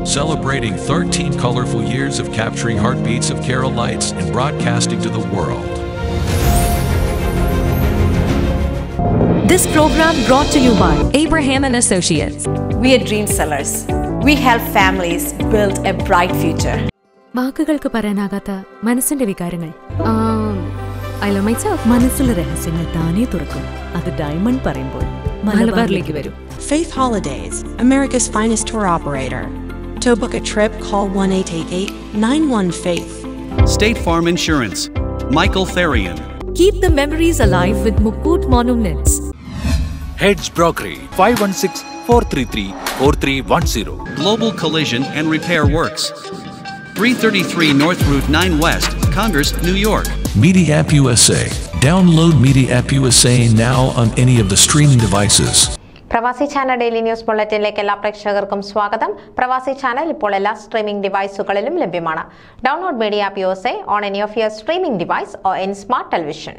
celebrating 13 colorful years of capturing heartbeats of Carolites and broadcasting to the world. This program brought to you by Abraham and Associates. We are dream sellers. We help families build a bright future. വാക്കുകൾക്ക് പറയാനാകാത്ത മനസ്സിന്റെ വികാരങ്ങൾ I love my self മനസ്സിലെ രഹസ്യങ്ങൾ താനേ തുറക്കും അത് diamond പറയുമ്പോൾ മലബാറിലേക്ക് വരും Faith Holidays, America's finest tour operator. To book a trip, call 1 888 91 Faith. State Farm Insurance. Michael Therian. Keep the memories alive with Mukut Monuments. Heads Brokery 516 433 4310. Global Collision and Repair Works. 333 North Route 9 West, Congress, New York. Media App USA. Download Media App USA now on any of the streaming devices. Pravasi channel daily news ബുള്ളറ്റിനിലേക്ക് എല്ലാ പ്രേക്ഷകർക്കും സ്വാഗതം പ്രവാസി channel ഇപ്പോൾ എല്ലാ streaming ഡിവൈസുകളിലും ലഭ്യമാണ് download media app U S A on any of your streaming device or in smart television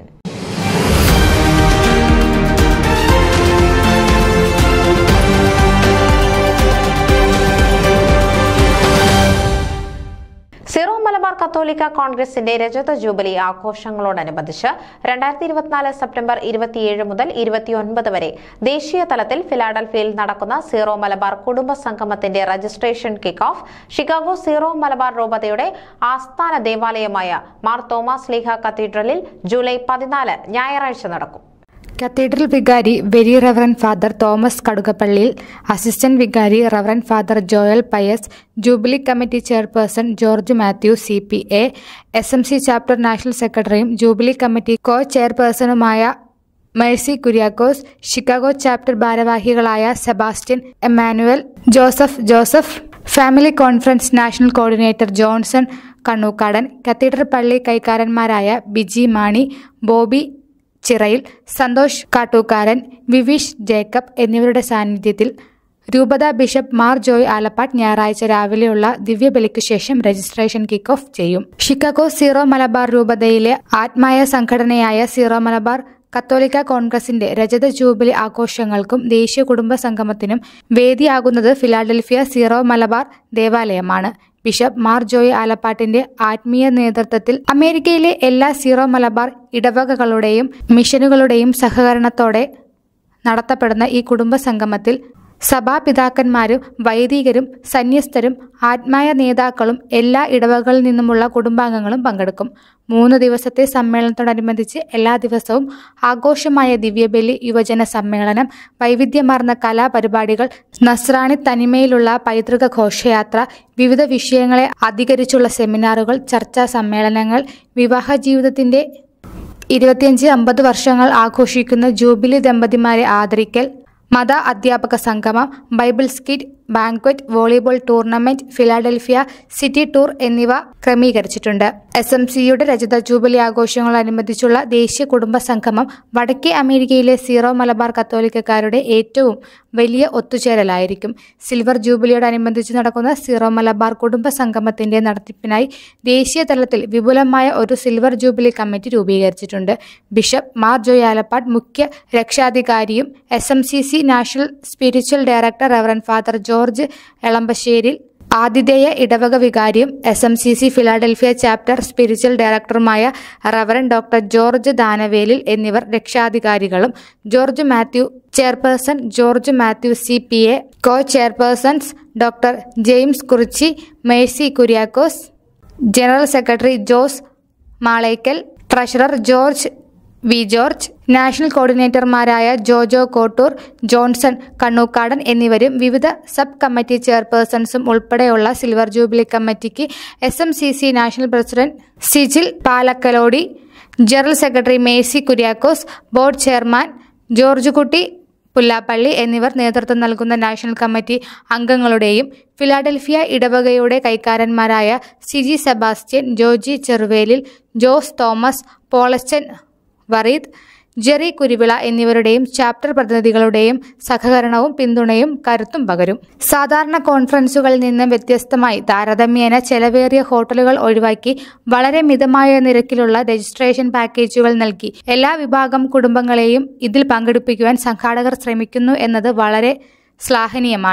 Syro Malabar കത്തോലിക്ക കോൺഗ്രസിന്റെ രജത ജൂബിലി ആഘോഷങ്ങളോടനുബന്ധിച്ച് രണ്ടായിരത്തി ഇരുപത്തിനാല് സെപ്റ്റംബർ ഇരുപത്തിയേഴ് മുതൽ ഇരുപത്തിയൊൻപത് വരെ ദേശീയ തലത്തിൽ ഫിലാഡൽഫിയയിൽ നടക്കുന്ന സീറോ മലബാർ കുടുംബ സംഗമത്തിന്റെ registration kick off Chicago Syro Malabar രൂപതയുടെ ആസ്ഥാന ദേവാലയമായ മാർ തോമസ് ലീഹ കത്തീഡ്രലിൽ ജൂലൈ പതിനാല് ഞായറാഴ്ച നടക്കും കത്തീഡ്രൽ വികാരി very reverend father Thomas Kadukappallil assistant വികാരി reverend father Joel Pius jubilee committee chairperson George Mathew C P A S M C chapter national സെക്രട്ടറിയും ജൂബിലി കമ്മിറ്റി കോ ചെയർപേഴ്സണുമായ മേഴ്സി കുര്യാക്കോസ് ഷിക്കാഗോ ചാപ്റ്റർ ഭാരവാഹികളായ Sebastian Emmanuel Joseph Joseph family conference national coordinator Johnson Kannukkadan cathedral പള്ളി കൈക്കാരന്മാരായ Biji Mani Bobby Chirayil Santhosh Kattukkaran Viveesh Jacob എന്നിവരുടെ സാന്നിധ്യത്തിൽ രൂപത bishop Mar Joy Alappad ഞായറാഴ്ച രാവിലെയുള്ള ദിവ്യബലിക്ക് ശേഷം രജിസ്ട്രേഷൻ കിക്ക് ഓഫ് ചെയ്യും ഷിക്കാഗോ സീറോ മലബാർ രൂപതയിലെ ആത്മായ സംഘടനയായ സീറോ മലബാർ കത്തോലിക്ക കോൺഗ്രസിന്റെ രജത ജൂബിലി ആഘോഷങ്ങൾക്കും ദേശീയ കുടുംബ സംഗമത്തിനും വേദിയാകുന്നത് ഫിലാഡൽഫിയ സീറോ മലബാർ ദേവാലയമാണ് ബിഷപ്പ് മാർ ജോയ് ആലപ്പാട്ടിന്റെ ആത്മീയ നേതൃത്വത്തിൽ അമേരിക്കയിലെ എല്ലാ സീറോ മലബാർ ഇടവകകളുടെയും മിഷനുകളുടെയും സഹകരണത്തോടെ നടത്തപ്പെടുന്ന ഈ കുടുംബ സംഗമത്തിൽ സഭാപിതാക്കന്മാരും വൈദികരും സന്യസ്തരും ആത്മായ നേതാക്കളും എല്ലാ ഇടവകളിൽ നിന്നുമുള്ള കുടുംബാംഗങ്ങളും പങ്കെടുക്കും മൂന്ന് ദിവസത്തെ സമ്മേളനത്തോടനുബന്ധിച്ച് എല്ലാ ദിവസവും ആഘോഷമായ ദിവ്യബലി യുവജന സമ്മേളനം വൈവിധ്യമാർന്ന കലാപരിപാടികൾ നസ്രാണി തനിമയിലുള്ള പൈതൃക ഘോഷയാത്ര വിവിധ വിഷയങ്ങളെ അധികരിച്ചുള്ള സെമിനാറുകൾ ചർച്ചാ സമ്മേളനങ്ങൾ വിവാഹ ജീവിതത്തിന്റെ ഇരുപത്തിയഞ്ച് അമ്പത് വർഷങ്ങൾ ആഘോഷിക്കുന്ന ജൂബിലി ദമ്പതിമാരെ ആദരിക്കൽ മത അധ്യാപക സംഗമം Bible skit banquet volleyball tournament Philadelphia city tour എന്നിവ ക്രമീകരിച്ചിട്ടുണ്ട് എസ് എം സിയുടെ രജത ജൂബിലി ആഘോഷങ്ങളോടനുബന്ധിച്ചുള്ള ദേശീയ കുടുംബ സംഗമം വടക്കേ അമേരിക്കയിലെ സീറോ മലബാർ കത്തോലിക്കക്കാരുടെ ഏറ്റവും വലിയ ഒത്തുചേരലായിരിക്കും സിൽവർ ജൂബിലിയോടനുബന്ധിച്ച് നടക്കുന്ന സീറോ മലബാർ കുടുംബ സംഗമത്തിന്റെ നടത്തിപ്പിനായി ദേശീയ തലത്തിൽ വിപുലമായ ഒരു സിൽവർ ജൂബിലി കമ്മിറ്റി രൂപീകരിച്ചിട്ടുണ്ട് ബിഷപ്പ് മാർ ജോയ് ആലപ്പാട് മുഖ്യ രക്ഷാധികാരിയും S M C C national spiritual director reverend father George Elampasseril ആതിഥേയ ഇടവക വികാരിയും S M C C Philadelphia chapter spiritual ഡയറക്ടറുമായ റവറൻ ഡോക്ടർ ജോർജ് ദാനവേലിൽ എന്നിവർ രക്ഷാധികാരികളും George Mathew chairperson George Mathew C P A co chairpersons doctor James Kurichi Mercy Kuriakose general secretary Jose Malekkal treasurer George V George national കോർഡിനേറ്റർമാരായ Jojo Kottoor Johnson Kannookadan എന്നിവരും വിവിധ sub committee ചെയർപേഴ്സൺസും ഉൾപ്പെടെയുള്ള silver jubilee കമ്മിറ്റിക്ക് S M C C national president Sijil Palakkalody general secretary Mercy Kuriakose board chairman George Kutty Pullappally എന്നിവർ നേതൃത്വം നൽകുന്ന national committee അംഗങ്ങളുടെയും ഫിലാഡൽഫിയ ഇടവകയുടെ കൈക്കാരന്മാരായ Siji Sebastian Joji Cheruvelil Jose Thomas Polachan Vareed Jerry Kuruvila എന്നിവരുടെയും ചാപ്റ്റർ പ്രതിനിധികളുടെയും സഹകരണവും പിന്തുണയും കരുത്തും പകരും സാധാരണ കോൺഫറൻസുകളിൽ നിന്ന് വ്യത്യസ്തമായി താരതമ്യേന ചെലവേറിയ ഹോട്ടലുകൾ ഒഴിവാക്കി വളരെ മിതമായ നിരക്കിലുള്ള രജിസ്ട്രേഷൻ പാക്കേജുകൾ നൽകി എല്ലാ വിഭാഗം കുടുംബങ്ങളെയും ഇതിൽ പങ്കെടുപ്പിക്കുവാൻ സംഘാടകർ ശ്രമിക്കുന്നു എന്നത് വളരെ ശ്ലാഘനീയമാണ്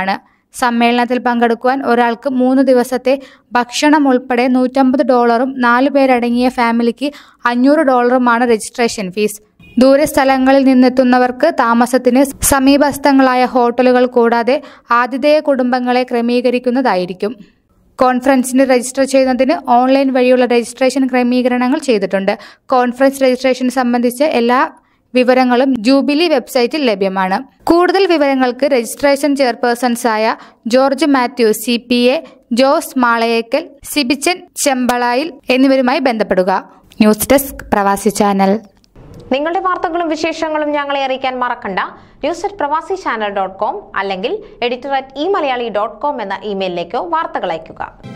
സമ്മേളനത്തിൽ പങ്കെടുക്കുവാൻ ഒരാൾക്ക് മൂന്ന് ദിവസത്തെ ഭക്ഷണം ഉൾപ്പെടെ നൂറ്റമ്പത് ഡോളറും നാലു പേരടങ്ങിയ ഫാമിലിക്ക് അഞ്ഞൂറ് ഡോളറുമാണ് രജിസ്ട്രേഷൻ ഫീസ് ദൂരസ്ഥലങ്ങളിൽ നിന്നെത്തുന്നവർക്ക് താമസത്തിന് സമീപസ്ഥങ്ങളായ ഹോട്ടലുകൾ കൂടാതെ ആതിഥേയ കുടുംബങ്ങളെ ക്രമീകരിക്കുന്നതായിരിക്കും കോൺഫറൻസിന് രജിസ്റ്റർ ചെയ്യുന്നതിന് ഓൺലൈൻ വഴിയുള്ള രജിസ്ട്രേഷൻ ക്രമീകരണങ്ങൾ ചെയ്തിട്ടുണ്ട് കോൺഫറൻസ് രജിസ്ട്രേഷൻ സംബന്ധിച്ച് എല്ലാ വിവരങ്ങളും ജൂബിലി വെബ്സൈറ്റിൽ ലഭ്യമാണ് കൂടുതൽ വിവരങ്ങൾക്ക് രജിസ്ട്രേഷൻ ചെയർപേഴ്സൺസായ George Mathew C P A Jose Malayekkal Sibichan Chembalayil എന്നിവരുമായി ബന്ധപ്പെടുക ന്യൂസ് ഡെസ്ക് പ്രവാസി ചാനൽ നിങ്ങളുടെ വാർത്തകളും വിശേഷങ്ങളും ഞങ്ങളെ അറിയിക്കാൻ മറക്കണ്ട news at Pravasi channel dot com അല്ലെങ്കിൽ editor at E Malayali dot com എന്ന ഇമെയിലിലേക്കോ വാർത്തകൾ അയയ്ക്കുക